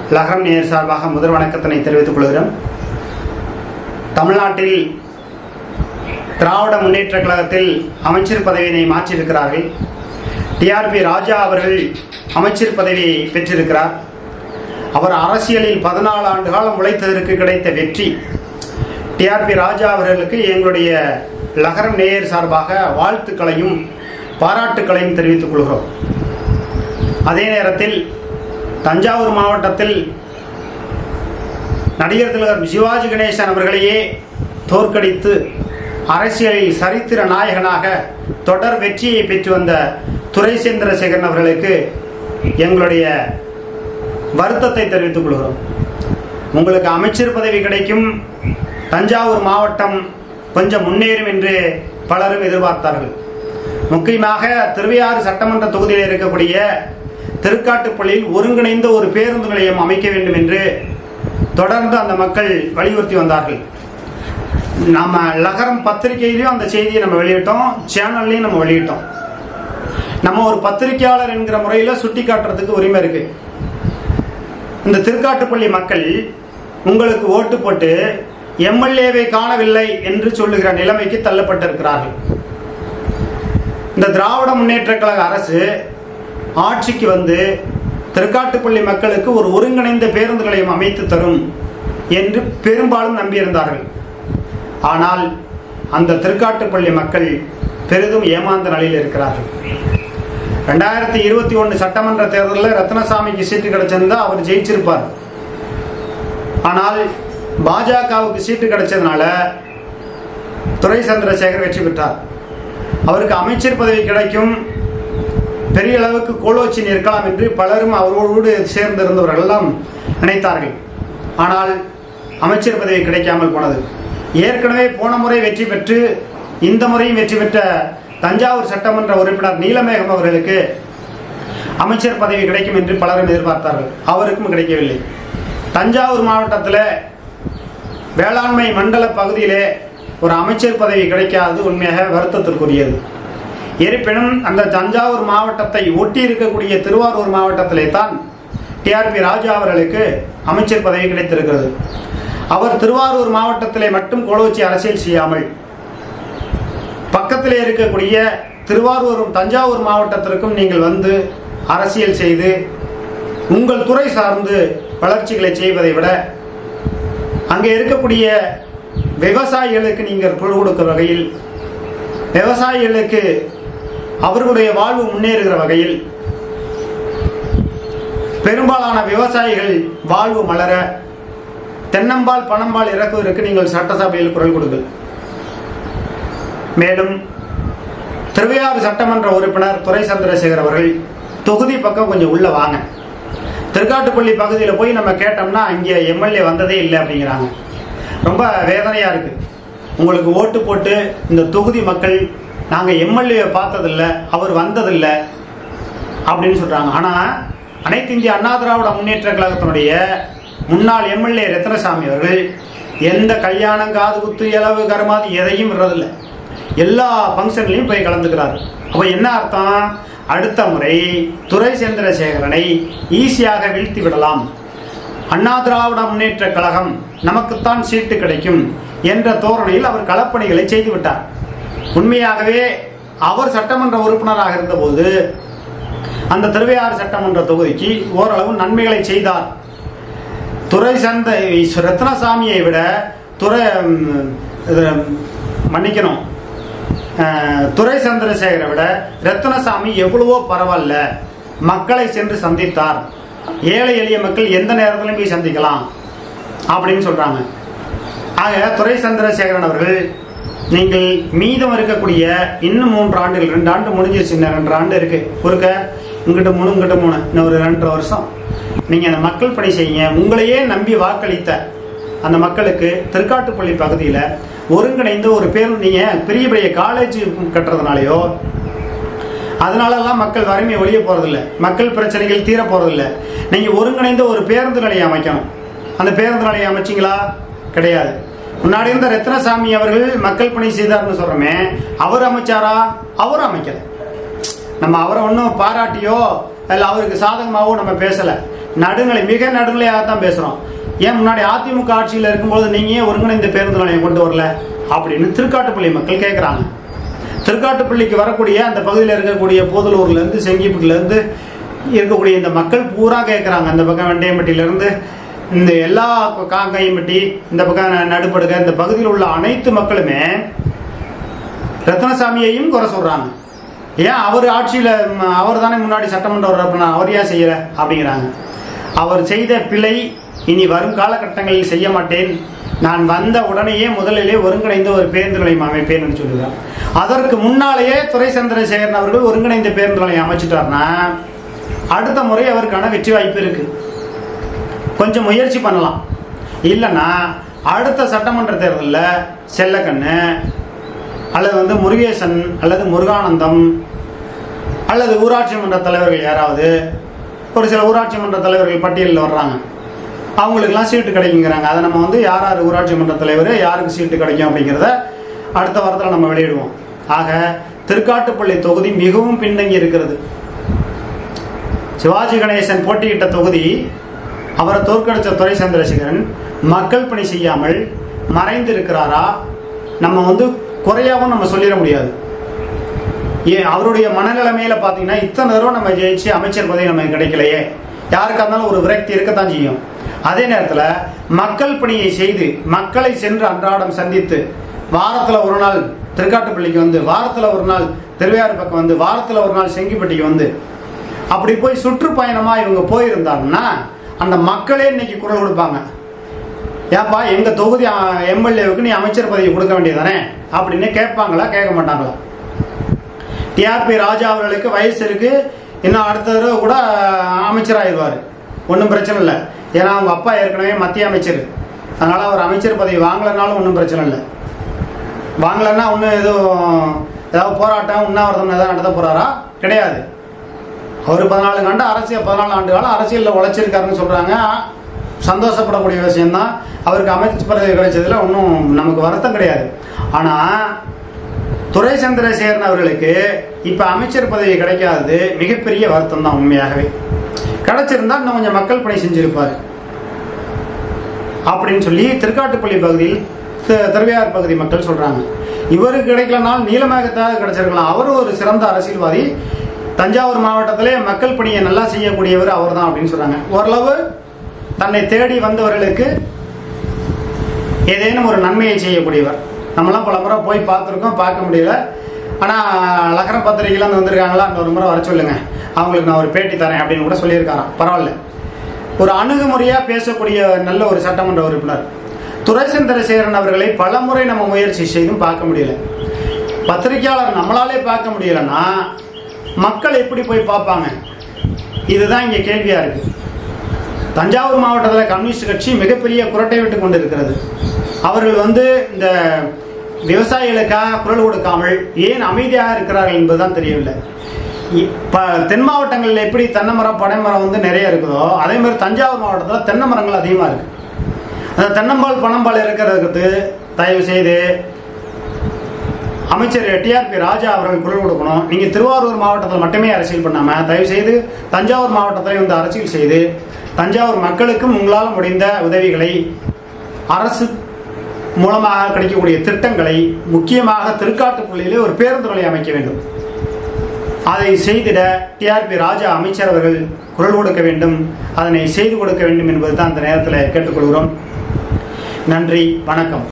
லகரம் நேர் சார்பாக முதல் வணக்கத்தினை தெரிவித்துக் கொள்கிறோம் தமிழ்நாட்டில் திராவிட முன்னேற்ற கழகத்தில் அமைச்சர் பதவியினை மாற்றியிருக்கிறார்கள் டிஆர்பி ராஜா அவர்கள் அமைச்சர் பதவியை பெற்றிருக்கிறார் அவர் அரசியலில் பதினாலு ஆண்டு காலம் உழைத்ததற்கு கிடைத்த வெற்றி டிஆர்பி ராஜா அவர்களுக்கு எங்களுடைய லகரம் நேயர் சார்பாக வாழ்த்துக்களையும் பாராட்டுக்களையும் தெரிவித்துக் கொள்கிறோம் அதே நேரத்தில் தஞ்சாவூர் மாவட்டத்தில் நடிகர் திலகர் சிவாஜி கணேசன் அவர்களையே தோற்கடித்து அரசியலில் சரித்திர நாயகனாக தொடர் வெற்றியை பெற்று வந்த துரை சந்திரசேகரன் அவர்களுக்கு எங்களுடைய வருத்தத்தை தெரிவித்துக் கொள்கிறோம் உங்களுக்கு அமைச்சர் பதவி கிடைக்கும் தஞ்சாவூர் மாவட்டம் கொஞ்சம் முன்னேறும் என்று பலரும் எதிர்பார்த்தார்கள் முக்கியமாக திருவையாறு சட்டமன்ற தொகுதியில் இருக்கக்கூடிய திருக்காட்டுப்பள்ளியில் ஒருங்கிணைந்த ஒரு பேருந்து நிலையம் அமைக்க வேண்டும் என்று தொடர்ந்து அந்த மக்கள் வலியுறுத்தி வந்தார்கள் நம்ம லகரம் பத்திரிகையிலையும் அந்த செய்தியை நம்ம வெளியிட்டோம் சேனல்லையும் நம்ம வெளியிட்டோம் நம்ம ஒரு பத்திரிகையாளர் என்கிற முறையில் சுட்டி காட்டுறதுக்கு உரிமை இருக்கு இந்த திருக்காட்டுப்பள்ளி மக்கள் உங்களுக்கு ஓட்டு போட்டு எம்எல்ஏவை காணவில்லை என்று சொல்லுகிற நிலைமைக்கு தள்ளப்பட்டிருக்கிறார்கள் இந்த திராவிட முன்னேற்ற கழக அரசு ஆட்சிக்கு வந்து திருக்காட்டுப்பள்ளி மக்களுக்கு ஒரு ஒருங்கிணைந்த பேருந்து நிலையம் அமைத்து தரும் என்று பெரும்பாலும் நம்பியிருந்தார்கள் ஆனால் அந்த திருக்காட்டுப்பள்ளி மக்கள் பெரிதும் ஏமாந்த நிலையில் இருக்கிறார்கள் ரெண்டாயிரத்தி இருபத்தி ஒன்று சட்டமன்ற தேர்தலில் ரத்னசாமிக்கு சீட்டு கிடைச்சிருந்தா அவர் ஜெயிச்சிருப்பார் ஆனால் பாஜகவுக்கு சீட்டு கிடைச்சதுனால துரை சந்திரசேகர் வெற்றி பெற்றார் அவருக்கு அமைச்சர் பதவி கிடைக்கும் பெரிய அளவுக்கு கோலோச்சி நிற்கலாம் என்று பலரும் அவரோடு சேர்ந்திருந்தவர்கள் எல்லாம் நினைத்தார்கள் ஆனால் அமைச்சர் பதவி கிடைக்காமல் போனது ஏற்கனவே போன முறை வெற்றி பெற்று இந்த முறையும் வெற்றி பெற்ற தஞ்சாவூர் சட்டமன்ற உறுப்பினர் நீலமேகம் அவர்களுக்கு அமைச்சர் பதவி கிடைக்கும் என்று பலரும் எதிர்பார்த்தார்கள் அவருக்கும் கிடைக்கவில்லை தஞ்சாவூர் மாவட்டத்தில் வேளாண்மை மண்டல பகுதியிலே ஒரு அமைச்சர் பதவி கிடைக்காதது உண்மையாக வருத்தத்திற்குரியது இருப்பினும் அந்த தஞ்சாவூர் மாவட்டத்தை ஒட்டி இருக்கக்கூடிய திருவாரூர் மாவட்டத்திலே தான் டிஆர்பி ராஜா அவர்களுக்கு அமைச்சர் பதவி கிடைத்திருக்கிறது அவர் திருவாரூர் மாவட்டத்திலே மட்டும் கோலோச்சி அரசியல் செய்யாமல் பக்கத்திலே இருக்கக்கூடிய திருவாரூரும் தஞ்சாவூர் மாவட்டத்திற்கும் நீங்கள் வந்து அரசியல் செய்து உங்கள் துறை சார்ந்து வளர்ச்சிகளை செய்வதை விட அங்கே இருக்கக்கூடிய விவசாயிகளுக்கு நீங்கள் குழு கொடுக்கிற வகையில் விவசாயிகளுக்கு அவர்களுடைய வாழ்வு முன்னேறுகிற வகையில் பெரும்பாலான விவசாயிகள் வாழ்வு மலர தென்னம்பால் பணம்பால் இறக்குவதற்கு நீங்கள் சட்டசபையில் குரல் கொடுங்கள் மேலும் திருவையாறு சட்டமன்ற உறுப்பினர் துரை சந்திரசேகர் அவர்கள் தொகுதி பக்கம் கொஞ்சம் உள்ள வாங்க திருக்காட்டுப்பள்ளி பகுதியில் போய் நம்ம கேட்டோம்னா இங்கே எம்எல்ஏ வந்ததே இல்லை அப்படிங்கிறாங்க ரொம்ப வேதனையாக இருக்கு உங்களுக்கு ஓட்டு போட்டு இந்த தொகுதி மக்கள் நாங்கள் எம்எல்ஏ பார்த்ததில்ல அவர் வந்ததில்லை அப்படின்னு சொல்கிறாங்க ஆனால் அனைத்து இந்திய அண்ணா திராவிட முன்னேற்ற கழகத்தினுடைய முன்னாள் எம்எல்ஏ ரத்னசாமி அவர்கள் எந்த கல்யாணம் காது குத்து இளவு கருமாதி எதையும் விடுறதில்லை எல்லா ஃபங்க்ஷன்லையும் போய் கலந்துக்கிறார் அப்போ என்ன அர்த்தம் அடுத்த முறை துரை சந்திரசேகரனை ஈஸியாக வீழ்த்தி விடலாம் அண்ணா திராவிட முன்னேற்ற கழகம் நமக்குத்தான் சீட்டு கிடைக்கும் என்ற தோரணையில் அவர் களப்பணிகளை செய்து விட்டார் உண்மையாகவே அவர் சட்டமன்ற உறுப்பினராக இருந்தபோது அந்த திருவையாறு சட்டமன்ற தொகுதிக்கு ஓரளவு நன்மைகளை செய்தார் துறை சந்த ரத்னசாமியை விட துறை மன்னிக்கணும் துரை சந்திரசேகரை விட ரத்னசாமி எவ்வளவோ பரவாயில்ல மக்களை சென்று சந்தித்தார் ஏழை எளிய மக்கள் எந்த நேரத்திலும் போய் சந்திக்கலாம் அப்படின்னு சொல்றாங்க ஆக துரை சந்திரசேகரன் அவர்கள் நீங்கள் மீதம் இருக்கக்கூடிய இன்னும் மூன்று ஆண்டுகள் ரெண்டு ஆண்டு முடிஞ்சிருச்சு இன்னும் ரெண்டு ஆண்டு இருக்கு குறுக்க இங்கிட்ட மூணு இங்கிட்ட மூணு இன்னும் ஒரு ரெண்டரை வருஷம் நீங்க அந்த மக்கள் பணி செய்யுங்க உங்களையே நம்பி வாக்களித்த அந்த மக்களுக்கு திருக்காட்டுப்பள்ளி பகுதியில் ஒருங்கிணைந்து ஒரு பேர் நீங்க பெரிய பெரிய காலேஜ் கட்டுறதுனாலயோ அதனாலலாம் மக்கள் வறுமை ஒழிய போறதில்ல மக்கள் பிரச்சனைகள் தீர போறதில்ல நீங்க ஒருங்கிணைந்த ஒரு பேருந்து நிலையம் அமைக்கணும் அந்த பேருந்து நிலையம் அமைச்சிங்களா கிடையாது முன்னாடி இருந்த ரத்னசாமி அவர்கள் மக்கள் பணி செய்தார்னு சொல்றோமே அவர் அமைச்சாரா அவர் அமைக்கல நம்ம அவரை ஒன்றும் பாராட்டியோ இல்லை அவருக்கு சாதகமாகவோ நம்ம பேசல நடுநிலை மிக நடுநிலையாக தான் பேசுறோம் ஏன் முன்னாடி அதிமுக ஆட்சியில் இருக்கும்போது நீங்க ஏன் ஒருங்கிணைந்த பேருந்து நிலையம் கொண்டு வரல அப்படின்னு திருக்காட்டுப்பள்ளி மக்கள் கேட்குறாங்க திருக்காட்டுப்பள்ளிக்கு வரக்கூடிய அந்த பகுதியில் இருக்கக்கூடிய போதலூர்ல இருந்து செங்கிப்புட்டுல இருந்து இருக்கக்கூடிய இந்த மக்கள் பூரா கேட்குறாங்க அந்த பக்கம் வெண்டையம்பட்டியில இருந்து இந்த எல்லா காங்காயம்பட்டி இந்த பக்கம் நடுப்படுக இந்த பகுதியில் உள்ள அனைத்து மக்களுமே ரத்னசாமியையும் குறை சொல்றாங்க ஏன் அவர் ஆட்சியில அவர் தானே முன்னாடி சட்டமன்ற உறுப்பினர் அவர் ஏன் செய்யல அப்படிங்கிறாங்க அவர் செய்த பிழை இனி வரும் காலகட்டங்களில் செய்ய மாட்டேன் நான் வந்த உடனேயே முதலிலே ஒருங்கிணைந்த ஒரு பேருந்து நிலையம் அமைப்பேன் சொல்லுகிறார் அதற்கு முன்னாலேயே துரை சந்திரசேகரன் அவர்கள் ஒருங்கிணைந்த பேருந்து நிலையம் அமைச்சிட்டார்னா அடுத்த முறை அவருக்கான வெற்றி வாய்ப்பு இருக்கு கொஞ்சம் முயற்சி பண்ணலாம் இல்லைன்னா அடுத்த சட்டமன்ற தேர்தலில் செல்லக்கண்ணு அல்லது வந்து முருகேசன் அல்லது முருகானந்தம் அல்லது ஊராட்சி மன்ற தலைவர்கள் யாராவது ஒரு சில ஊராட்சி மன்ற தலைவர்கள் பட்டியலில் வர்றாங்க அவங்களுக்கெல்லாம் சீட்டு கிடைக்குங்கிறாங்க அதை நம்ம வந்து யார் யார் ஊராட்சி மன்ற தலைவர் யாருக்கு சீட்டு கிடைக்கும் அப்படிங்கிறத அடுத்த வாரத்தில் நம்ம வெளியிடுவோம் ஆக திருக்காட்டுப்பள்ளி தொகுதி மிகவும் பின்தங்கி இருக்கிறது சிவாஜி கணேசன் போட்டியிட்ட தொகுதி அவரை தோற்கடித்த துரை சந்திரசேகரன் மக்கள் பணி செய்யாமல் மறைந்து இருக்கிறாரா நம்ம வந்து குறையாவும் நம்ம சொல்லிட முடியாது ஏன் அவருடைய மனநிலைமையில பாத்தீங்கன்னா இத்தனை தடவை நம்ம ஜெயிச்சு அமைச்சர் பதவி நமக்கு கிடைக்கலையே யாருக்கா இருந்தாலும் ஒரு விரக்தி இருக்கத்தான் செய்யும் அதே நேரத்தில் மக்கள் பணியை செய்து மக்களை சென்று அன்றாடம் சந்தித்து வாரத்தில் ஒரு நாள் திருக்காட்டுப்பள்ளிக்கு வந்து வாரத்தில் ஒரு நாள் திருவையாறு பக்கம் வந்து வாரத்தில் ஒரு நாள் செங்கிப்பட்டிக்கு வந்து அப்படி போய் சுற்றுப்பயணமா இவங்க போயிருந்தாங்கன்னா அந்த மக்களே இன்னைக்கு குரல் கொடுப்பாங்க ஏப்பா எங்க தொகுதி எம்எல்ஏவுக்கு நீ அமைச்சர் பதவி கொடுக்க வேண்டியதானே அப்படின்னு கேட்பாங்களா கேட்க மாட்டாங்களா டிஆர்பி ராஜா அவர்களுக்கு வயசு இருக்கு இன்னும் அடுத்த தடவை கூட அமைச்சராகிடுவார் ஒன்றும் பிரச்சனை இல்லை ஏன்னா அவங்க அப்பா ஏற்கனவே மத்திய அமைச்சர் அதனால அவர் அமைச்சர் பதவி வாங்கலைனாலும் ஒன்றும் பிரச்சனை இல்லை வாங்கலைன்னா ஒன்றும் எதுவும் ஏதாவது போராட்டம் உண்ணாவிரதம் ஏதாவது நடத்த போறாரா கிடையாது அவர் பதினாலு ஆண்டு அரசியல் பதினாலு ஆண்டு காலம் அரசியலில் உழைச்சிருக்காருன்னு சொல்றாங்க சந்தோஷப்படக்கூடிய விஷயம்தான் அவருக்கு அமைச்சர் பதவி கிடைச்சதுல ஒன்றும் நமக்கு வருத்தம் கிடையாது ஆனா துரை சந்திரசேகரன் அவர்களுக்கு இப்ப அமைச்சர் பதவி கிடைக்காதது மிகப்பெரிய வருத்தம் தான் உண்மையாகவே கிடைச்சிருந்தா இன்னும் கொஞ்சம் மக்கள் பணி செஞ்சிருப்பாரு அப்படின்னு சொல்லி திருக்காட்டுப்பள்ளி பகுதியில் தி- திருவையார் பகுதி மக்கள் சொல்றாங்க இவருக்கு கிடைக்கலனாலும் நீலமேகத்தாக கிடைச்சிருக்கலாம் அவரும் ஒரு சிறந்த அரசியல்வாதி தஞ்சாவூர் மாவட்டத்திலே மக்கள் பணியை நல்லா செய்யக்கூடியவர் அவர் தான் அப்படின்னு சொல்றாங்க ஓரளவு தன்னை தேடி வந்தவர்களுக்கு ஏதேனும் ஒரு நன்மையை செய்யக்கூடியவர் நம்மளாம் பல முறை போய் பார்த்துருக்கோம் பார்க்க முடியல ஆனால் லகர பத்திரிகைலாம் வந்திருக்காங்களா அந்த ஒரு முறை வர சொல்லுங்க அவங்களுக்கு நான் ஒரு பேட்டி தரேன் அப்படின்னு கூட சொல்லியிருக்காராம் பரவாயில்ல ஒரு அணுகுமுறையாக பேசக்கூடிய நல்ல ஒரு சட்டமன்ற உறுப்பினர் துரை சந்திரசேகரன் அவர்களை பலமுறை நம்ம முயற்சி செய்தும் பார்க்க முடியல பத்திரிகையாளர் நம்மளாலே பார்க்க முடியலன்னா மக்கள் எப்படி போய் பார்ப்பாங்க இதுதான் இங்கே கேள்வியா இருக்கு தஞ்சாவூர் மாவட்டத்தில் கம்யூனிஸ்ட் கட்சி மிகப்பெரிய குரட்டை விட்டு கொண்டிருக்கிறது அவர்கள் வந்து இந்த விவசாயிகளுக்காக குரல் கொடுக்காமல் ஏன் அமைதியாக இருக்கிறார்கள் என்பதுதான் தெரியவில்லை இப்போ தென் மாவட்டங்களில் எப்படி தென்னை மரம் பனைமரம் வந்து நிறைய இருக்குதோ அதே மாதிரி தஞ்சாவூர் மாவட்டத்தில் தென்னை மரங்கள் அதிகமாக இருக்கு அந்த தென்னம்பால் பனம்பால் இருக்கிறதுக்கு தயவு செய்து அமைச்சர் டிஆர்பி ராஜா அவர்கள் குரல் கொடுக்கணும் நீங்க திருவாரூர் மாவட்டத்தில் மட்டுமே அரசியல் பண்ணாம தயவு செய்து தஞ்சாவூர் மாவட்டத்திலே வந்து அரசியல் செய்து தஞ்சாவூர் மக்களுக்கும் உங்களால் முடிந்த உதவிகளை அரசு மூலமாக கிடைக்கக்கூடிய திட்டங்களை முக்கியமாக திருக்காட்டுப்பள்ளியிலே ஒரு பேருந்து நிலையம் அமைக்க வேண்டும் அதை செய்திட டிஆர்பி ராஜா அமைச்சர் அவர்கள் குரல் கொடுக்க வேண்டும் அதனை செய்து கொடுக்க வேண்டும் என்பது தான் அந்த நேரத்தில் கேட்டுக்கொள்கிறோம் நன்றி வணக்கம்